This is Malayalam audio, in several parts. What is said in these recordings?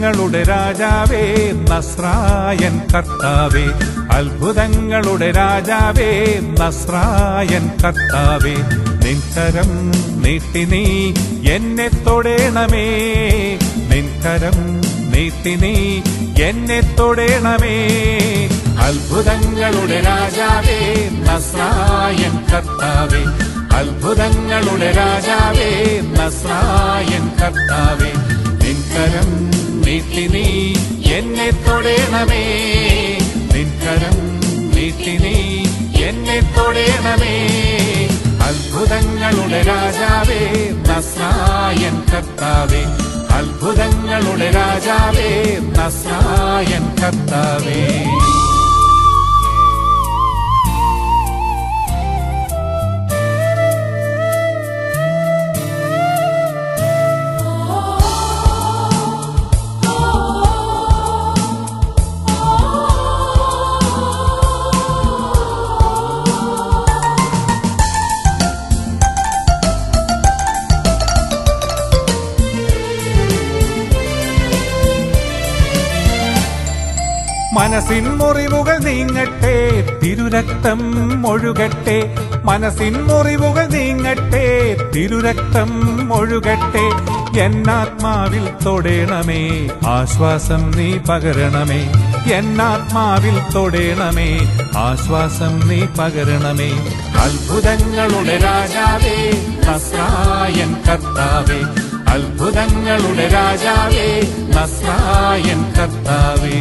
അത്ഭുതങ്ങളുടെ രാജാവേ നസ്രായൻ കർത്താവേ അത്ഭുതങ്ങളുടെ രാജാവേ നസ്രായൻ കർത്താവേ നിൻകരം നീട്ടി നീ എന്നെ തൊടേണമേ നിൻകരം നീട്ടി നീ എന്നെ തൊടേണമേ അത്ഭുതങ്ങളുടെ രാജാവേ നസ്രായൻ കർത്താവേ അത്ഭുതങ്ങളുടെ രാജാവേ നസ്രായൻ കർത്താവേ നിൻകരം നീട്ടി നീ എന്നെ തൊടേണമേ നിൻകരം നീട്ടി നീ എന്നെ തൊടേണമേ അത്ഭുതങ്ങളുടെ രാജാവേ നസ്രായൻ കർത്താവേ അത്ഭുതങ്ങളുടെ രാജാവേ നസ്രായൻ കർത്താവേ മനസ്സിൻ മുറിവുകൾ നീങ്ങട്ടെ തിരുരക്തം ഒഴുകട്ടെ മനസ്സിൻ മുറിവുകൾ നീങ്ങട്ടെ തിരുരക്തം ഒഴുകട്ടെ എന്നാത്മാവിൽ തൊടേണമേ ആശ്വാസം നീ പകരണമേ എന്നാത്മാവിൽ തൊടേണമേ ആശ്വാസം നീ പകരണമേ അത്ഭുതങ്ങളുടെ രാജാവേ നസ്രായൻ കർത്താവേ അത്ഭുതങ്ങളുടെ രാജാവേ നസ്രായൻ കർത്താവേ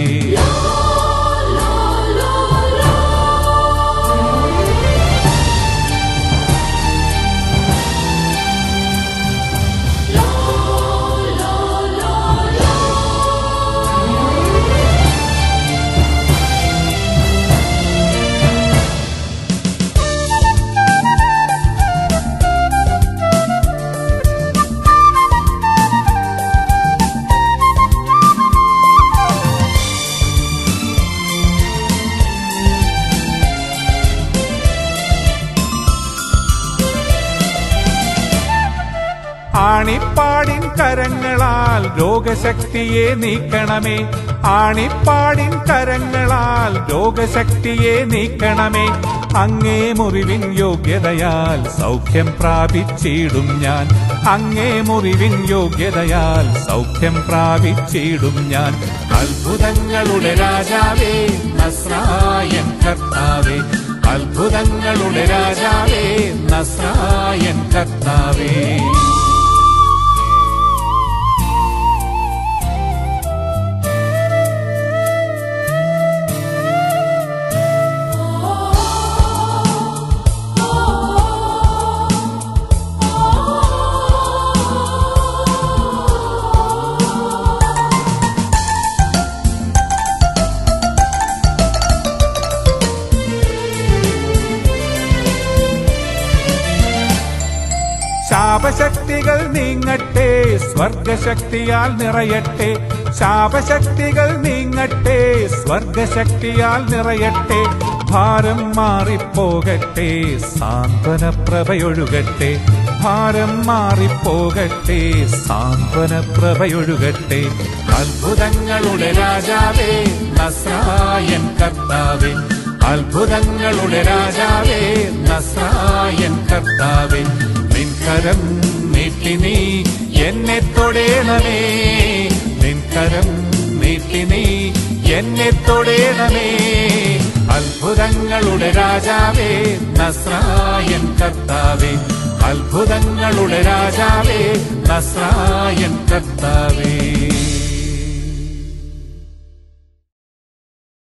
ആണിപ്പാടിൻ കരങ്ങളാൽ രോഗശക്തിയെ നീക്കണമേ ആണിപ്പാടിൻ കരങ്ങളാൽ രോഗശക്തിയെ നീക്കണമേ അങ്ങേ മുറിവിൻ യോഗ്യതയാൽ സൗഖ്യം പ്രാപിച്ചിടും ഞാൻ അങ്ങേ മുറിവിൻ യോഗ്യതയാൽ സൗഖ്യം പ്രാപിച്ചിടും ഞാൻ അത്ഭുതങ്ങളുടെ രാജാവേ നസ്രായൻ കർത്താവേ അത്ഭുതങ്ങളുടെ രാജാവേ നസ്രായൻ കർത്താവേ ശാപശക്തികൾ നീങ്ങട്ടെ സ്വർഗശക്തിയാൽ നിറയട്ടെ ശാപശക്തികൾ നീങ്ങട്ടെ സ്വർഗശക്തിയാൽ നിറയട്ടെ ഭാരം മാറിപ്പോകട്ടെ സാന്ത്വന പ്രഭയൊഴുകട്ടെ ഭാരം മാറിപ്പോകട്ടെ സാന്ത്വന പ്രഭയൊഴുകട്ടെ അത്ഭുതങ്ങളുടെ രാജാവേ നസ്രായൻ കർത്താവേ അത്ഭുതങ്ങളുടെ രാജാവേ നസ്രായൻ കർത്താവേ നിൻകരം നീട്ടി നീ എന്നെ തൊടേണമേ നിൻകരം നീട്ടി നീ എന്നെ തൊടേണമേ അത്ഭുതങ്ങളുടെ രാജാവേ നസ്രായൻ കർത്താവേ അത്ഭുതങ്ങളുടെ രാജാവേ നസ്രായൻ കർത്താവേ